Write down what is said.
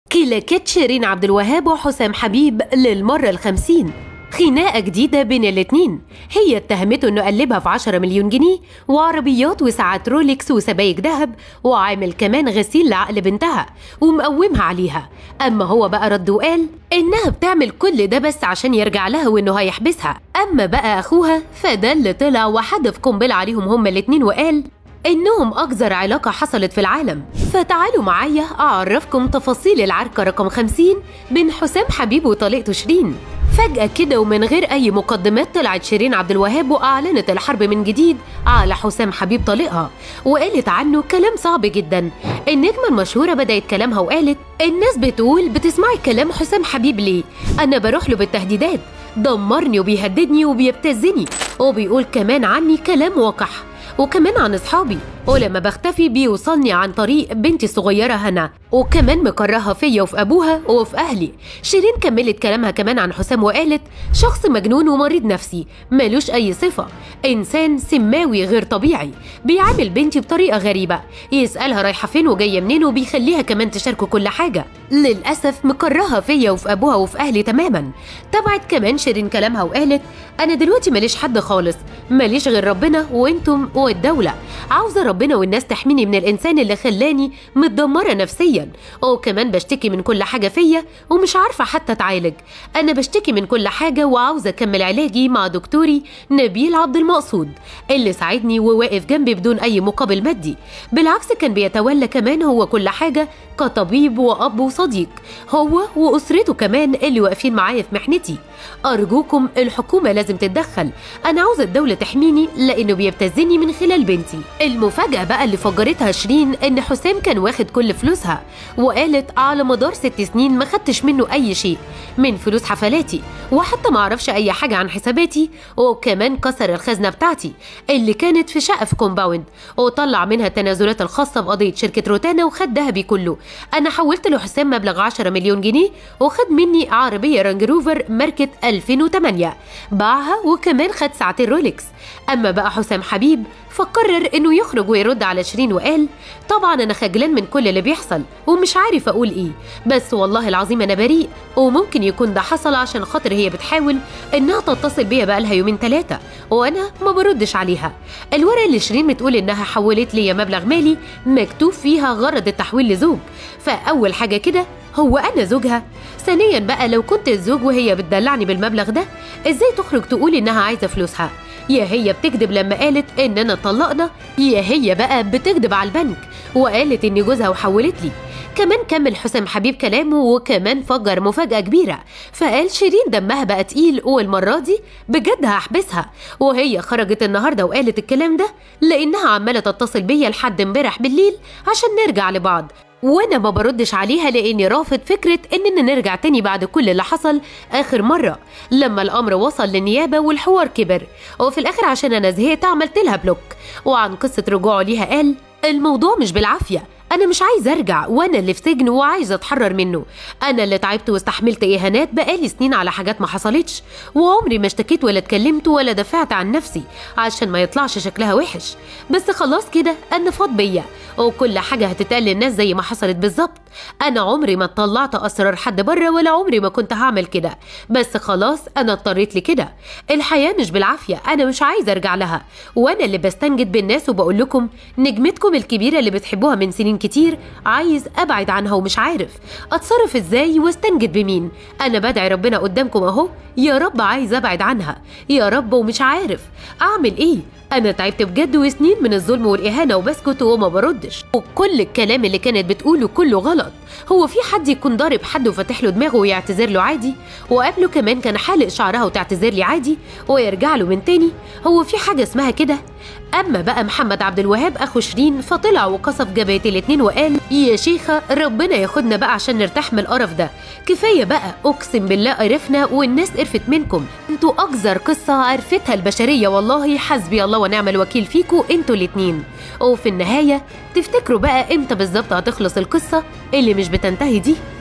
كلاكيت شيرين عبد الوهاب وحسام حبيب للمرة الخمسين خناقة جديدة بين الاتنين هي اتهمته انه قلبها في 10 مليون جنيه وعربيات وساعات رولكس وسبايك ذهب وعامل كمان غسيل لعقل بنتها ومقومها عليها اما هو بقى رد وقال انها بتعمل كل ده بس عشان يرجع لها وانه هيحبسها اما بقى اخوها فده اللي طلع وحدف قنبله عليهم هما الاتنين وقال إنهم أقذر علاقة حصلت في العالم فتعالوا معايا أعرفكم تفاصيل العركة رقم 50 بين حسام حبيب وطليقته شيرين فجأة كده ومن غير أي مقدمات طلعت شيرين عبد الوهاب وأعلنت الحرب من جديد على حسام حبيب طليقها وقالت عنه كلام صعب جدا النجمة المشهورة بدأت كلامها وقالت الناس بتقول بتسمعي كلام حسام حبيب ليه أنا بروح له بالتهديدات دمرني وبيهددني وبيبتزني وبيقول كمان عني كلام وقح وكمان عن اصحابي ولما بختفي بيوصلني عن طريق بنتي الصغيره هنا وكمان مكرهها فيا وفي ابوها وفي اهلي شيرين كملت كلامها كمان عن حسام وقالت شخص مجنون ومريض نفسي ملوش اي صفه انسان سماوي غير طبيعي بيعامل بنتي بطريقه غريبه يسالها رايحه فين وجايه منين وبيخليها كمان تشاركه كل حاجه للاسف مكرهها فيا وفي ابوها وفي اهلي تماما تبعت كمان شيرين كلامها وقالت انا دلوقتي ماليش حد خالص ماليش غير ربنا وانتم والدوله عاوزه ربنا والناس تحميني من الانسان اللي خلاني متدمره نفسيا وكمان بشتكي من كل حاجه فيا ومش عارفه حتى اتعالج انا بشتكي من كل حاجه وعاوزه اكمل علاجي مع دكتوري نبيل عبد المقصود اللي ساعدني وواقف جنبي بدون اي مقابل مادي بالعكس كان بيتولى كمان هو كل حاجه كطبيب واب وصديق هو واسرته كمان اللي واقفين معايا في محنتي ارجوكم الحكومه لازم تتدخل انا عاوزه الدوله تحميني لانه بيبتزني من خلال بنتي المفاجاه بقى اللي فجرتها شيرين ان حسام كان واخد كل فلوسها وقالت على مدار ست سنين ما خدتش منه اي شيء من فلوس حفلاتي وحتى ما اعرفش اي حاجه عن حساباتي وكمان كسر الخزنه بتاعتي اللي كانت في شقه في كومباوند وطلع منها التنازلات الخاصه بقضيه شركه روتانا وخد ذهبي كله انا حولت له حسام مبلغ 10 مليون جنيه وخد مني عربيه رانج روفر ماركه 2008 باعها وكمان خد ساعتين رولكس اما بقى حسام حبيب فقرر انه يخرج ويرد على شيرين وقال طبعا انا خجلان من كل اللي بيحصل ومش عارف اقول ايه بس والله العظيم انا بريء وممكن يكون ده حصل عشان خاطر هي بتحاول انها تتصل بيا بقالها يومين ثلاثه وانا ما بردش عليها الورقه اللي شيرين بتقول انها حولت لي مبلغ مالي مكتوب فيها غرض التحويل لزوج فاول حاجه كده هو انا زوجها ثانيا بقى لو كنت الزوج وهي بتدلعني بالمبلغ ده ازاي تخرج تقول انها عايزه فلوسها يا هي بتكذب لما قالت اننا اتطلقنا يا هي بقى بتكذب على البنك وقالت ان جوزها وحولت لي كمان كمل حسام حبيب كلامه وكمان فجر مفاجأة كبيرة فقال شيرين دمها بقى تقيل والمرة دي بجد هحبسها وهي خرجت النهاردة وقالت الكلام ده لأنها عمالة تتصل بيا لحد امبارح بالليل عشان نرجع لبعض وانا ما بردش عليها لاني رافض فكره اننا نرجع تاني بعد كل اللي حصل اخر مره لما الامر وصل للنيابه والحوار كبر وفي الاخر عشان انا زهقت عملت لها بلوك وعن قصه رجوعه ليها قال الموضوع مش بالعافيه انا مش عايز ارجع وانا اللي في سجن وعايز اتحرر منه انا اللي تعبت واستحملت اهانات بقالي سنين على حاجات ما حصلتش وعمري ما اشتكيت ولا اتكلمت ولا دافعت عن نفسي عشان ما يطلعش شكلها وحش بس خلاص كده انا فاض بيا وكل حاجه هتتقال للناس زي ما حصلت بالظبط انا عمري ما طلعت اسرار حد بره ولا عمري ما كنت هعمل كده بس خلاص انا اضطريت لكده الحياه مش بالعافيه انا مش عايزه ارجع لها وانا اللي بستنجد بالناس وبقول لكم نجمتكم الكبيره اللي بتحبوها من سنين كتير عايز ابعد عنها ومش عارف اتصرف ازاي واستنجد بمين انا بدعي ربنا قدامكم اهو يا رب عايز ابعد عنها يا رب ومش عارف اعمل ايه انا تعبت بجد وسنين من الظلم والاهانه وبسكت وما بردش وكل الكلام اللي كانت بتقوله كله غلط هو في حد يكون ضارب حد وفاتح له دماغه ويعتذر له عادي وقبله كمان كان حالق شعرها وتعتذر لي عادي ويرجع له من تاني هو في حاجه اسمها كده اما بقى محمد عبد الوهاب اخو شيرين فطلع وقصف جبهه الاتنين وقال يا شيخه ربنا ياخدنا بقى عشان نرتاح من القرف ده كفايه بقى اقسم بالله قرفنا والناس قرفت منكم انتوا اقذر قصه عرفتها البشريه والله حسبي الله ونعم الوكيل فيكوا انتوا الاتنين وفي النهايه تفتكروا بقى امتى بالظبط هتخلص القصه اللي مش بتنتهي دي